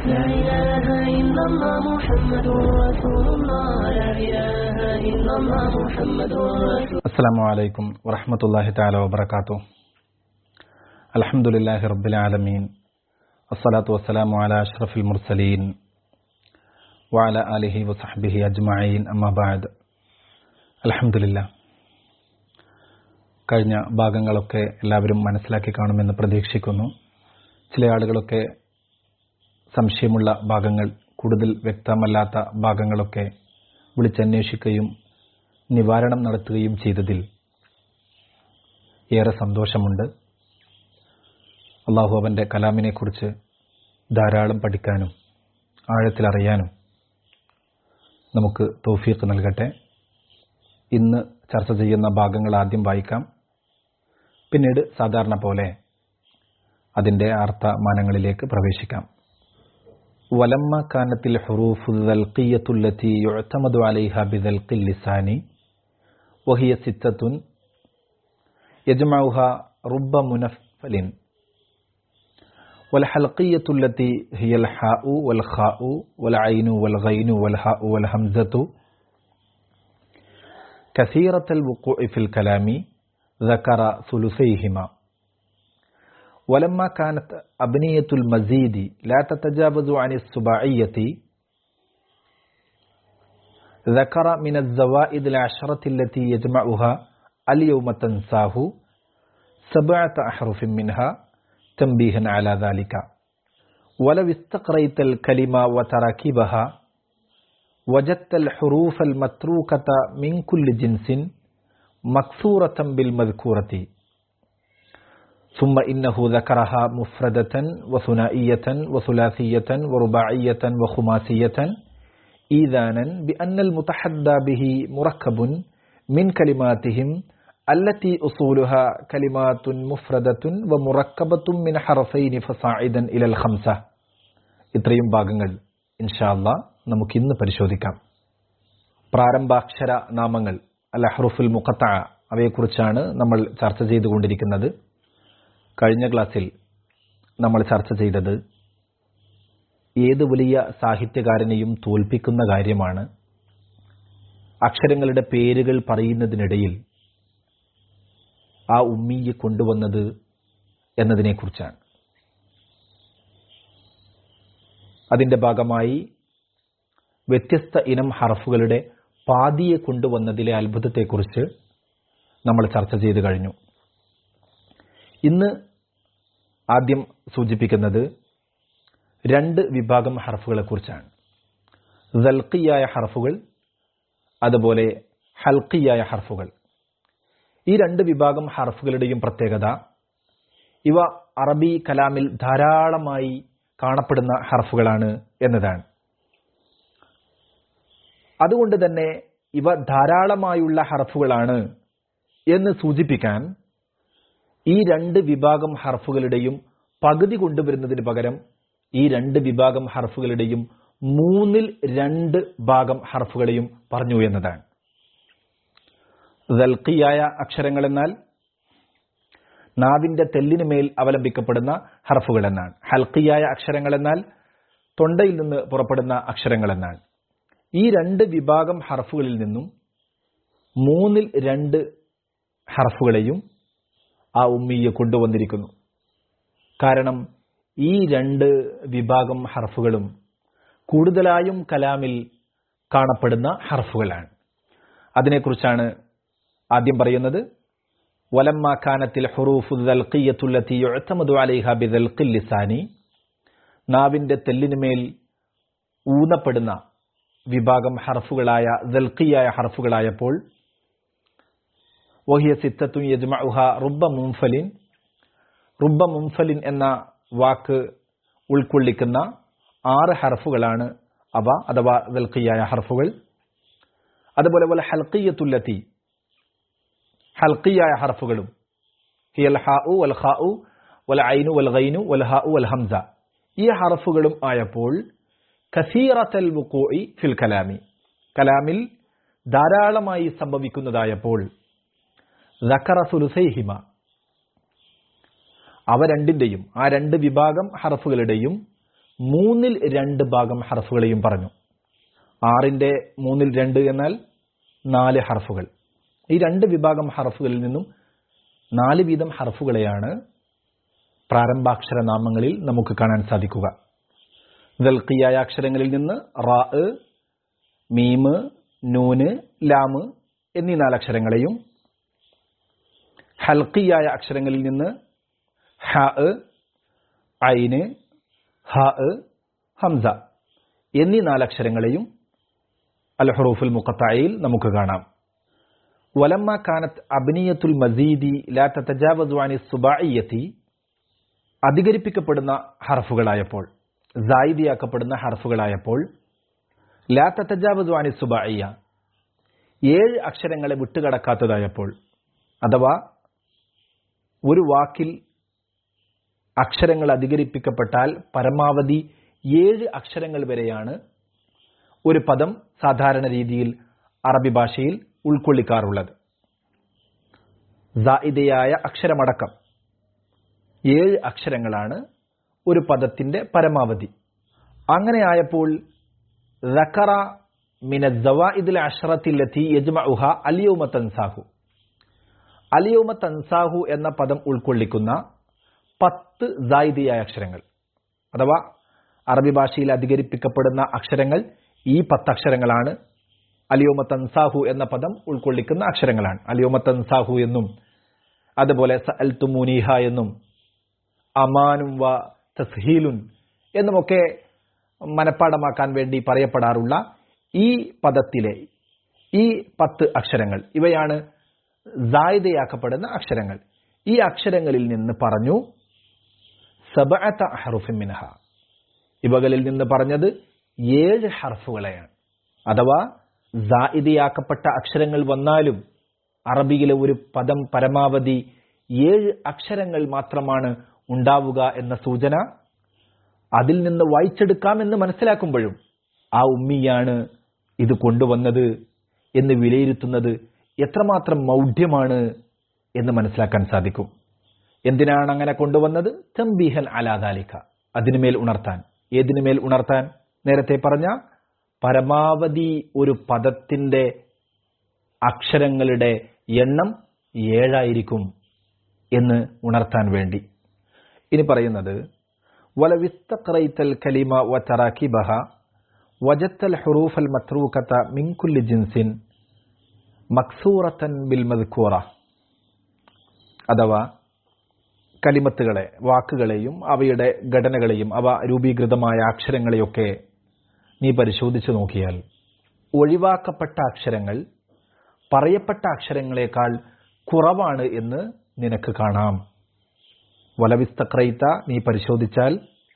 لا إله إلا الله محمد رسول الله لا إله إلا الله محمد رسول السلام عليكم ورحمة الله تعالى وبركاته الحمد لله رب العالمين الصلاة والسلام على أشرف المرسلين وعلى آله وصحبه أجمعين أما بعد الحمد لله കഴിഞ്ഞ ഭാഗങ്ങളൊക്കെ എല്ലാവരും മനസ്സിലാക്കി കാണുമെന്ന് പ്രതീക്ഷിക്കുന്നു ചില ആളുകളൊക്കെ സംശയമുള്ള ഭാഗങ്ങൾ കൂടുതൽ വ്യക്തമല്ലാത്ത ഭാഗങ്ങളൊക്കെ വിളിച്ചന്വേഷിക്കുകയും നിവാരണം നടത്തുകയും ചെയ്തതിൽ ഏറെ സന്തോഷമുണ്ട് അള്ളാഹു അവൻ്റെ കലാമിനെക്കുറിച്ച് ധാരാളം പഠിക്കാനും ആഴത്തിലറിയാനും നമുക്ക് തൗഫീഖ് നൽകട്ടെ ഇന്ന് ചർച്ച ചെയ്യുന്ന ഭാഗങ്ങൾ ആദ്യം വായിക്കാം പിന്നീട് സാധാരണ പോലെ അതിൻ്റെ അർത്ഥമാനങ്ങളിലേക്ക് പ്രവേശിക്കാം ولما كانت الحروف الذلقية التي يعتمد عليها بذلق اللسان وهي ستة يجمعها رب منفل والحلقية التي هي الحاء والخاء والعين والغين والهاء والهمزة كثيرة الوقوع في الكلام ذكر ثلثيهما ولما كانت أبنية المزيد لا تتجاوز عن السباعية ذكر من الزوائد العشرة التي يجمعها اليوم تنساه سبعة أحرف منها تنبيها على ذلك ولو استقريت الكلمة وتراكيبها وجدت الحروف المتروكة من كل جنس مكسورة بالمذكورة ثم إنه ذكرها مفردة وثنائية وثلاثية ورباعية وخماسية إيذانا بأن المتحدى به مركب من كلماتهم التي أصولها كلمات مفردة ومركبة من حرفين فصاعدا إلى الخمسة ഇത്രയും ഭാഗങ്ങൾ ഇൻഷാല്ല നമുക്കിന്ന് പരിശോധിക്കാം പ്രാരംഭാക്ഷര നാമങ്ങൾ അൽ അഹ്റുഫുൽ മുഖത്ത അവയെക്കുറിച്ചാണ് നമ്മൾ ചർച്ച ചെയ്തുകൊണ്ടിരിക്കുന്നത് കഴിഞ്ഞ ക്ലാസ്സിൽ നമ്മൾ ചർച്ച ചെയ്തത് ഏത് വലിയ സാഹിത്യകാരനെയും തോൽപ്പിക്കുന്ന കാര്യമാണ് അക്ഷരങ്ങളുടെ പേരുകൾ പറയുന്നതിനിടയിൽ ആ ഉമ്മിയെ കൊണ്ടുവന്നത് എന്നതിനെക്കുറിച്ചാണ് അതിൻ്റെ ഭാഗമായി വ്യത്യസ്ത ഇനം ഹറഫുകളുടെ പാതിയെ കൊണ്ടുവന്നതിലെ അത്ഭുതത്തെക്കുറിച്ച് നമ്മൾ ചർച്ച ചെയ്തു കഴിഞ്ഞു ഇന്ന് ആദ്യം സൂചിപ്പിക്കുന്നത് രണ്ട് വിഭാഗം ഹർഫുകളെക്കുറിച്ചാണ് ദൽക്കിയായ ഹർഫുകൾ അതുപോലെ ഹൽക്കിയായ ഹർഫുകൾ ഈ രണ്ട് വിഭാഗം ഹർഫുകളുടെയും പ്രത്യേകത ഇവ അറബി കലാമിൽ ധാരാളമായി കാണപ്പെടുന്ന ഹർഫുകളാണ് എന്നതാണ് അതുകൊണ്ട് തന്നെ ഇവ ധാരാളമായുള്ള ഹർഫുകളാണ് എന്ന് സൂചിപ്പിക്കാൻ ഈ രണ്ട് വിഭാഗം ഹർഫുകളുടെയും പകുതി കൊണ്ടുവരുന്നതിന് പകരം ഈ രണ്ട് വിഭാഗം ഹർഫുകളുടെയും മൂന്നിൽ രണ്ട് ഭാഗം ഹർഫുകളെയും പറഞ്ഞു എന്നതാണ് ദൽക്കിയായ അക്ഷരങ്ങൾ എന്നാൽ നാവിന്റെ തെല്ലിന് മേൽ അവലംബിക്കപ്പെടുന്ന ഹർഫുകൾ എന്നാണ് ഹൽക്കിയായ അക്ഷരങ്ങൾ എന്നാൽ തൊണ്ടയിൽ നിന്ന് പുറപ്പെടുന്ന അക്ഷരങ്ങൾ എന്നാണ് ഈ രണ്ട് വിഭാഗം ഹർഫുകളിൽ നിന്നും മൂന്നിൽ രണ്ട് ഹർഫുകളെയും ആ ഉമ്മിയെ കൊണ്ടുവന്നിരിക്കുന്നു കാരണം ഈ രണ്ട് വിഭാഗം ഹർഫുകളും കൂടുതലായും കലാമിൽ കാണപ്പെടുന്ന ഹർഫുകളാണ് അതിനെക്കുറിച്ചാണ് ആദ്യം പറയുന്നത് വലമ്മ ഖാനത്തിൽ ലിസാനി നാവിന്റെ തെല്ലിനുമേൽ ഊന്നപ്പെടുന്ന വിഭാഗം ഹർഫുകളായ ദൽക്കിയായ ഹർഫുകളായപ്പോൾ വഹിയ സിത്തത്തും യജ്മഉഹ റുബ്ബ മുംഫലിൻ റുബ്ബ മുംഫലിൻ എന്ന വാക്ക് ഉൾക്കൊള്ളിക്കുന്ന ആറ് ഹർഫുകളാണ് അവ അഥവാ ദൽക്കിയായ ഹർഫുകൾ അതുപോലെ പോലെ ഹൽക്കിയത്തുല്ലത്തി ഹൽക്കിയായ ഹർഫുകളും ഹിയൽ ഹാഉ വൽ ഖാഉ വൽ ഐനു വൽ ഗൈനു വൽ ഹാഉ വൽ ഹംസ ഈ ഹർഫുകളും ആയപ്പോൾ കസീറത്തൽ വുഖൂഇ ഫിൽ കലാമി കലാമിൽ ധാരാളമായി സംഭവിക്കുന്നതായപ്പോൾ ദക്കറ സുലുസൈഹിമ അവ രണ്ടിന്റെയും ആ രണ്ട് വിഭാഗം ഹർഫുകളുടെയും മൂന്നിൽ രണ്ട് ഭാഗം ഹർഫുകളെയും പറഞ്ഞു ആറിന്റെ മൂന്നിൽ രണ്ട് എന്നാൽ നാല് ഹർഫുകൾ ഈ രണ്ട് വിഭാഗം ഹർഫുകളിൽ നിന്നും നാല് വീതം ഹർഫുകളെയാണ് പ്രാരംഭാക്ഷര നാമങ്ങളിൽ നമുക്ക് കാണാൻ സാധിക്കുക ദൽക്കിയായ അക്ഷരങ്ങളിൽ നിന്ന് റാ മീമ് നൂന് ലാമ് എന്നീ നാലക്ഷരങ്ങളെയും ഹൽക്കിയായ അക്ഷരങ്ങളിൽ നിന്ന് ഹ ഐന് ഹ ഹംസ എന്നീ നാലക്ഷരങ്ങളെയും അൽ ഹറൂഫുൽ മുഖത്തായിൽ നമുക്ക് കാണാം വലമ്മ കാനത്ത് അബ്നിയത്തുൽ മസീദി ലാ തതജാവസു അനി സുബായിയത്തി അധികരിപ്പിക്കപ്പെടുന്ന ഹർഫുകളായപ്പോൾ സായിദിയാക്കപ്പെടുന്ന ഹർഫുകളായപ്പോൾ ലാ തതജാവസു അനി സുബായിയ ഏഴ് അക്ഷരങ്ങളെ വിട്ടുകടക്കാത്തതായപ്പോൾ അഥവാ ഒരു വാക്കിൽ അക്ഷരങ്ങൾ അധികരിപ്പിക്കപ്പെട്ടാൽ പരമാവധി ഏഴ് അക്ഷരങ്ങൾ വരെയാണ് ഒരു പദം സാധാരണ രീതിയിൽ അറബി ഭാഷയിൽ ഉൾക്കൊള്ളിക്കാറുള്ളത് സായിദയായ അക്ഷരമടക്കം ഏഴ് അക്ഷരങ്ങളാണ് ഒരു പദത്തിന്റെ പരമാവധി അങ്ങനെയായപ്പോൾ റക്കറ മിന ജവാഇദിൽ അഷറത്തിലെത്തി യജ്മഉഹ അലിയോമ തൻസാഹു അലിയോമ തൻസാഹു എന്ന പദം ഉൾക്കൊള്ളിക്കുന്ന പത്ത് സായിദിയായ അക്ഷരങ്ങൾ അഥവാ അറബി ഭാഷയിൽ അധികരിപ്പിക്കപ്പെടുന്ന അക്ഷരങ്ങൾ ഈ പത്ത് അക്ഷരങ്ങളാണ് അലിയോമ തൻസാഹു എന്ന പദം ഉൾക്കൊള്ളിക്കുന്ന അക്ഷരങ്ങളാണ് അലിയോമ തൻസാഹു എന്നും അതുപോലെ സഅൽതു മുനീഹ എന്നും അമാനും വ തസ്ഹീലുൻ എന്നുമൊക്കെ മനഃപ്പാടമാക്കാൻ വേണ്ടി പറയപ്പെടാറുള്ള ഈ പദത്തിലെ ഈ പത്ത് അക്ഷരങ്ങൾ ഇവയാണ് സായുധയാക്കപ്പെടുന്ന അക്ഷരങ്ങൾ ഈ അക്ഷരങ്ങളിൽ നിന്ന് പറഞ്ഞു സബഅത്ത ഹറുഫിൻ മിനഹ ഇവകളിൽ നിന്ന് പറഞ്ഞത് ഏഴ് ഹർഫുകളെയാണ് അഥവാ സായിദയാക്കപ്പെട്ട അക്ഷരങ്ങൾ വന്നാലും അറബിയിലെ ഒരു പദം പരമാവധി ഏഴ് അക്ഷരങ്ങൾ മാത്രമാണ് ഉണ്ടാവുക എന്ന സൂചന അതിൽ നിന്ന് വായിച്ചെടുക്കാമെന്ന് മനസ്സിലാക്കുമ്പോഴും ആ ഉമ്മിയാണ് ഇത് കൊണ്ടുവന്നത് എന്ന് വിലയിരുത്തുന്നത് എത്രമാത്രം മൗഢ്യമാണ് എന്ന് മനസ്സിലാക്കാൻ സാധിക്കും എന്തിനാണ് അങ്ങനെ കൊണ്ടുവന്നത് തംബീഹൻ അലാദാലിക്ക അതിനുമേൽ ഉണർത്താൻ ഏതിനുമേൽ ഉണർത്താൻ നേരത്തെ പറഞ്ഞ പരമാവധി ഒരു പദത്തിന്റെ അക്ഷരങ്ങളുടെ എണ്ണം ഏഴായിരിക്കും എന്ന് ഉണർത്താൻ വേണ്ടി ഇനി പറയുന്നത് വലവിസ്തഖറൈത്തൽ കലിമ വ തറാക്കിബഹ വജത്തൽ ഹുറൂഫൽ മത്രൂക്കത്ത മിൻകുല്ലി ജിൻസിൻ മക്സൂറത്തൻ ബിൽ മദ്കൂറ അഥവാ കലിമത്തുകളെ വാക്കുകളെയും അവയുടെ ഘടനകളെയും അവ രൂപീകൃതമായ അക്ഷരങ്ങളെയൊക്കെ നീ പരിശോധിച്ചു നോക്കിയാൽ ഒഴിവാക്കപ്പെട്ട അക്ഷരങ്ങൾ പറയപ്പെട്ട അക്ഷരങ്ങളെക്കാൾ കുറവാണ് എന്ന് നിനക്ക് കാണാം വലവിസ്തക്രൈത്ത നീ പരിശോധിച്ചാൽ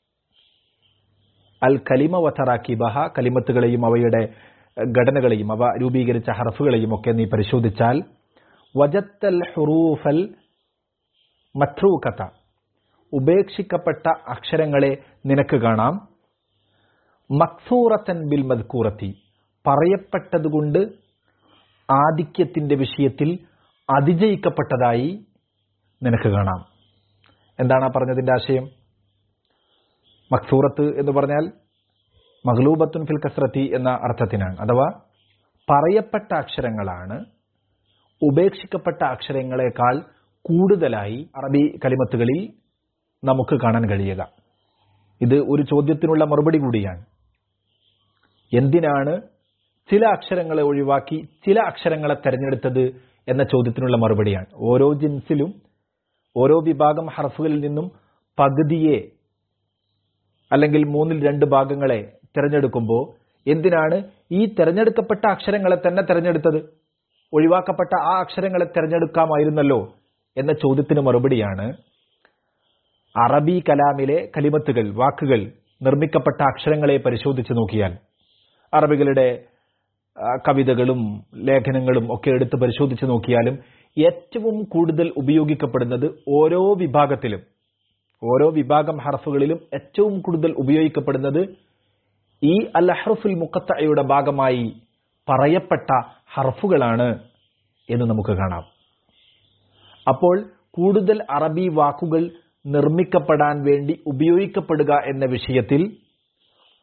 അൽ കലിമ വത്തറാക്കിബഹ കലിമത്തുകളെയും അവയുടെ ഘടനകളെയും അവ രൂപീകരിച്ച ഹർഫുകളെയും ഒക്കെ നീ പരിശോധിച്ചാൽ വജത്തൽ ഹുറൂഫൽ മത്രൂക്കത്ത ഉപേക്ഷിക്കപ്പെട്ട അക്ഷരങ്ങളെ നിനക്ക് കാണാം മക്സൂറത്തൻ ബിൽ മദ്കൂറത്തി പറയപ്പെട്ടതുകൊണ്ട് ആധിക്യത്തിന്റെ വിഷയത്തിൽ അതിജയിക്കപ്പെട്ടതായി നിനക്ക് കാണാം എന്താണ് ആ പറഞ്ഞതിന്റെ ആശയം മക്സൂറത്ത് എന്ന് പറഞ്ഞാൽ മഹ്ലൂബത്തുൻ ഫിൽ കസ്രത്തി എന്ന അർത്ഥത്തിനാണ് അഥവാ പറയപ്പെട്ട അക്ഷരങ്ങളാണ് ഉപേക്ഷിക്കപ്പെട്ട അക്ഷരങ്ങളെക്കാൾ കൂടുതലായി അറബി കലിമത്തുകളിൽ നമുക്ക് കാണാൻ കഴിയുക ഇത് ഒരു ചോദ്യത്തിനുള്ള മറുപടി കൂടിയാണ് എന്തിനാണ് ചില അക്ഷരങ്ങളെ ഒഴിവാക്കി ചില അക്ഷരങ്ങളെ തെരഞ്ഞെടുത്തത് എന്ന ചോദ്യത്തിനുള്ള മറുപടിയാണ് ഓരോ ജിൻസിലും ഓരോ വിഭാഗം ഹർഫുകളിൽ നിന്നും പകുതിയെ അല്ലെങ്കിൽ മൂന്നിൽ രണ്ട് ഭാഗങ്ങളെ തിരഞ്ഞെടുക്കുമ്പോൾ എന്തിനാണ് ഈ തിരഞ്ഞെടുക്കപ്പെട്ട അക്ഷരങ്ങളെ തന്നെ തിരഞ്ഞെടുത്തത് ഒഴിവാക്കപ്പെട്ട ആ അക്ഷരങ്ങളെ തിരഞ്ഞെടുക്കാമായിരുന്നല്ലോ എന്ന ചോദ്യത്തിന് മറുപടിയാണ് അറബി കലാമിലെ കലിമത്തുകൾ വാക്കുകൾ നിർമ്മിക്കപ്പെട്ട അക്ഷരങ്ങളെ പരിശോധിച്ച് നോക്കിയാൽ അറബികളുടെ കവിതകളും ലേഖനങ്ങളും ഒക്കെ എടുത്ത് പരിശോധിച്ച് നോക്കിയാലും ഏറ്റവും കൂടുതൽ ഉപയോഗിക്കപ്പെടുന്നത് ഓരോ വിഭാഗത്തിലും ഓരോ വിഭാഗം ഹർഫുകളിലും ഏറ്റവും കൂടുതൽ ഉപയോഗിക്കപ്പെടുന്നത് ഈ അൽ ഹർഫുൽ മുക്കത്തയുടെ ഭാഗമായി പറയപ്പെട്ട ഹർഫുകളാണ് എന്ന് നമുക്ക് കാണാം അപ്പോൾ കൂടുതൽ അറബി വാക്കുകൾ നിർമ്മിക്കപ്പെടാൻ വേണ്ടി ഉപയോഗിക്കപ്പെടുക എന്ന വിഷയത്തിൽ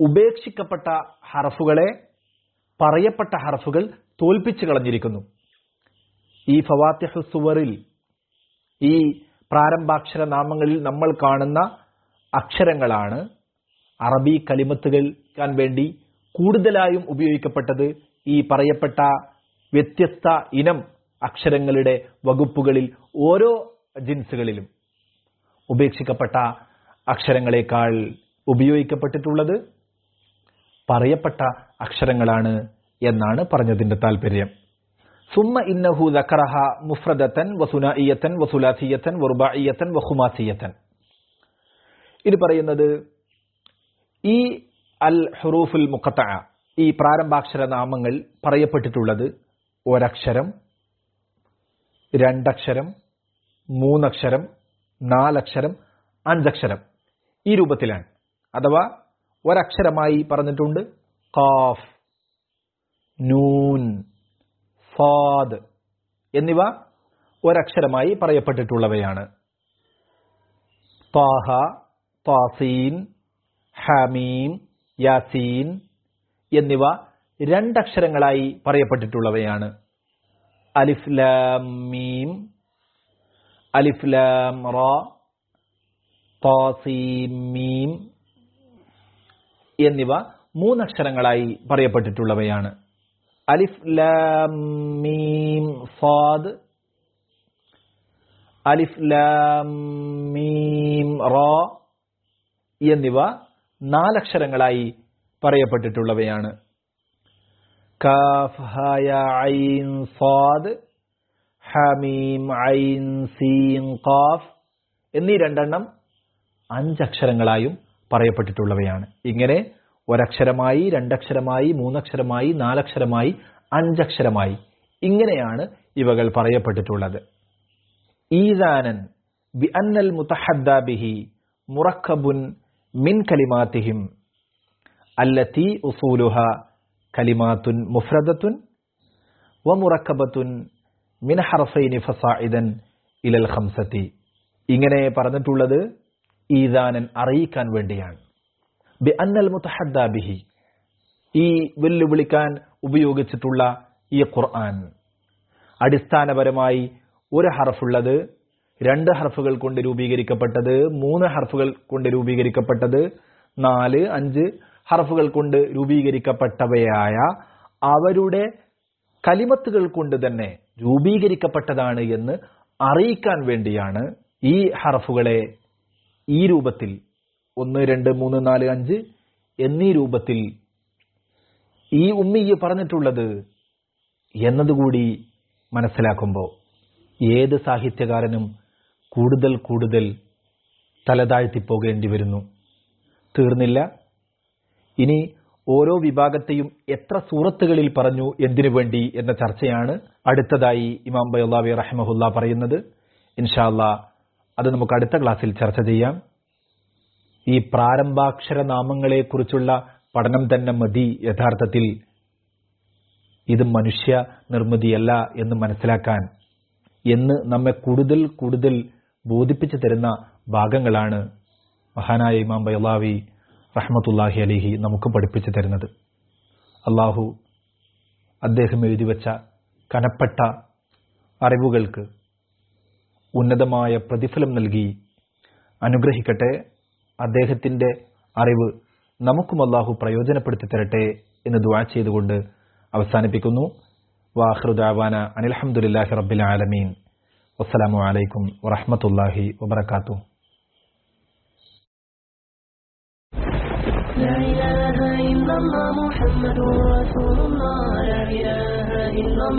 ഉപേക്ഷിക്കപ്പെട്ട ഹറഫുകളെ പറയപ്പെട്ട ഹറഫുകൾ തോൽപ്പിച്ചു കളഞ്ഞിരിക്കുന്നു ഈ ഫവാത്തിഹു സുവറിൽ ഈ പ്രാരംഭാക്ഷര നാമങ്ങളിൽ നമ്മൾ കാണുന്ന അക്ഷരങ്ങളാണ് അറബി കലിമത്തുകൾക്കാൻ വേണ്ടി കൂടുതലായും ഉപയോഗിക്കപ്പെട്ടത് ഈ പറയപ്പെട്ട വ്യത്യസ്ത ഇനം അക്ഷരങ്ങളുടെ വകുപ്പുകളിൽ ഓരോ ജിൻസുകളിലും ഉപേക്ഷിക്കപ്പെട്ട അക്ഷരങ്ങളെക്കാൾ ഉപയോഗിക്കപ്പെട്ടിട്ടുള്ളത് പറയപ്പെട്ട അക്ഷരങ്ങളാണ് എന്നാണ് പറഞ്ഞതിന്റെ താല്പര്യം സുമ്മ ഇന്നഹു ദക്കറഹ മുഫ്രദത്തൻ വസുനായിയത്തൻ വസുലാസിയത്തൻ വറുബായിയത്തൻ വഹുമാസിയത്തൻ ഇത് പറയുന്നത് ഈ അൽ ഹുറൂഫുൽ മുഖത്ത ഈ പ്രാരംഭാക്ഷര നാമങ്ങൾ പറയപ്പെട്ടിട്ടുള്ളത് ഒരക്ഷരം രണ്ടക്ഷരം മൂന്നക്ഷരം നാലക്ഷരം അഞ്ചക്ഷരം ഈ രൂപത്തിലാണ് അഥവാ ഒരക്ഷരമായി പറഞ്ഞിട്ടുണ്ട് കാഫ് നൂൻ ഫാദ് എന്നിവ ഒരക്ഷരമായി പറയപ്പെട്ടിട്ടുള്ളവയാണ് താഹ താസീൻ ഹമീം യാസീൻ എന്നിവ രണ്ടക്ഷരങ്ങളായി പറയപ്പെട്ടിട്ടുള്ളവയാണ് അലിഫ് ലാം മീം അലിഫ് ലാം റ താസീം മീം എന്നിവ മൂന്നക്ഷരങ്ങളായി പറയപ്പെട്ടിട്ടുള്ളവയാണ് അലിഫ് ലാം മീം സാദ് അലിഫ് ലാം മീം റ എന്നിവ നാലക്ഷരങ്ങളായി പറയപ്പെട്ടിട്ടുള്ളവയാണ് കാഫ് ഹായ ഐൻ സാദ് ഹമീം ഐൻ സീൻ ഖാഫ് എന്നീ രണ്ടെണ്ണം അഞ്ചക്ഷരങ്ങളായും പറയപ്പെട്ടിട്ടുള്ളവയാണ് ഇങ്ങനെ ഒരക്ഷരമായി രണ്ടക്ഷരമായി മൂന്നക്ഷരമായി നാലക്ഷരമായി അഞ്ചക്ഷരമായി ഇങ്ങനെയാണ് ഇവകൾ പറയപ്പെട്ടിട്ടുള്ളത് ഈദാനൻ ബി അന്നൽ മുത്തഹദ്ദ ബിഹി മുറക്കബുൻ മിൻ കലിമാത്തിഹിം അല്ലത്തി ഉസൂലുഹ കലിമാത്തുൻ മുഫ്രദത്തുൻ വമുറക്കബത്തുൻ മിൻ ഹർഫൈനി ഫസായിദൻ ഇലൽ ഖംസത്തി ഇങ്ങനെ പറഞ്ഞിട്ടുള്ളത് ഈദാനൻ അറിയിക്കാൻ വേണ്ടിയാണ് ബി അന്നൽ മുത്തഹദ്ദ ബിഹി ഈ വെല്ലുവിളിക്കാൻ ഉപയോഗിച്ചിട്ടുള്ള ഈ ഖുർആൻ അടിസ്ഥാനപരമായി ഒരു ഹർഫുള്ളത് രണ്ട് ഹർഫുകൾ കൊണ്ട് രൂപീകരിക്കപ്പെട്ടത് മൂന്ന് ഹർഫുകൾ കൊണ്ട് രൂപീകരിക്കപ്പെട്ടത് നാല് അഞ്ച് ഹർഫുകൾ കൊണ്ട് രൂപീകരിക്കപ്പെട്ടവയായ അവരുടെ കലിമത്തുകൾ കൊണ്ട് തന്നെ രൂപീകരിക്കപ്പെട്ടതാണ് എന്ന് അറിയിക്കാൻ വേണ്ടിയാണ് ഈ ഹർഫുകളെ ഈ രൂപത്തിൽ ഒന്ന് രണ്ട് മൂന്ന് നാല് അഞ്ച് എന്നീ രൂപത്തിൽ ഈ ഉമ്മിയ്യ് പറഞ്ഞിട്ടുള്ളത് എന്നതുകൂടി മനസ്സിലാക്കുമ്പോൾ ഏത് സാഹിത്യകാരനും കൂടുതൽ കൂടുതൽ തലതാഴ്ത്തിപ്പോകേണ്ടി വരുന്നു തീർന്നില്ല ഇനി ഓരോ വിഭാഗത്തെയും എത്ര സൂറത്തുകളിൽ പറഞ്ഞു എന്തിനു വേണ്ടി എന്ന ചർച്ചയാണ് അടുത്തതായി ഇമാം ബൈലാവി റഹ്മഹുല്ല പറയുന്നത് ഇൻഷാല്ല അത് നമുക്ക് അടുത്ത ക്ലാസ്സിൽ ചർച്ച ചെയ്യാം ഈ പ്രാരംഭാക്ഷര നാമങ്ങളെക്കുറിച്ചുള്ള പഠനം തന്നെ മതി യഥാർത്ഥത്തിൽ ഇത് മനുഷ്യ നിർമ്മിതിയല്ല എന്ന് മനസ്സിലാക്കാൻ എന്ന് നമ്മെ കൂടുതൽ കൂടുതൽ ബോധിപ്പിച്ചു തരുന്ന ഭാഗങ്ങളാണ് മഹാനായ ഇമാം ബൈലാവി റഹ്മത്തുല്ലാഹി അലിഹി നമുക്ക് പഠിപ്പിച്ചു തരുന്നത് അള്ളാഹു അദ്ദേഹം എഴുതി വച്ച കനപ്പെട്ട അറിവുകൾക്ക് ഉന്നതമായ പ്രതിഫലം നൽകി അനുഗ്രഹിക്കട്ടെ അദ്ദേഹത്തിന്റെ അറിവ് നമുക്കും അള്ളാഹു പ്രയോജനപ്പെടുത്തി തരട്ടെ എന്ന് ദുആ ചെയ്തുകൊണ്ട് അവസാനിപ്പിക്കുന്നു വാഹൃദാവാന അനിൽഹമുല്ലാഹി റബ്ബിൽ ആലമീൻ വസ്സലാമു അലൈക്കും വറഹമത്തല്ലാഹി വബർക്കാത്തു لا إله إلا الله محمد رسول الله لا إله إلا الله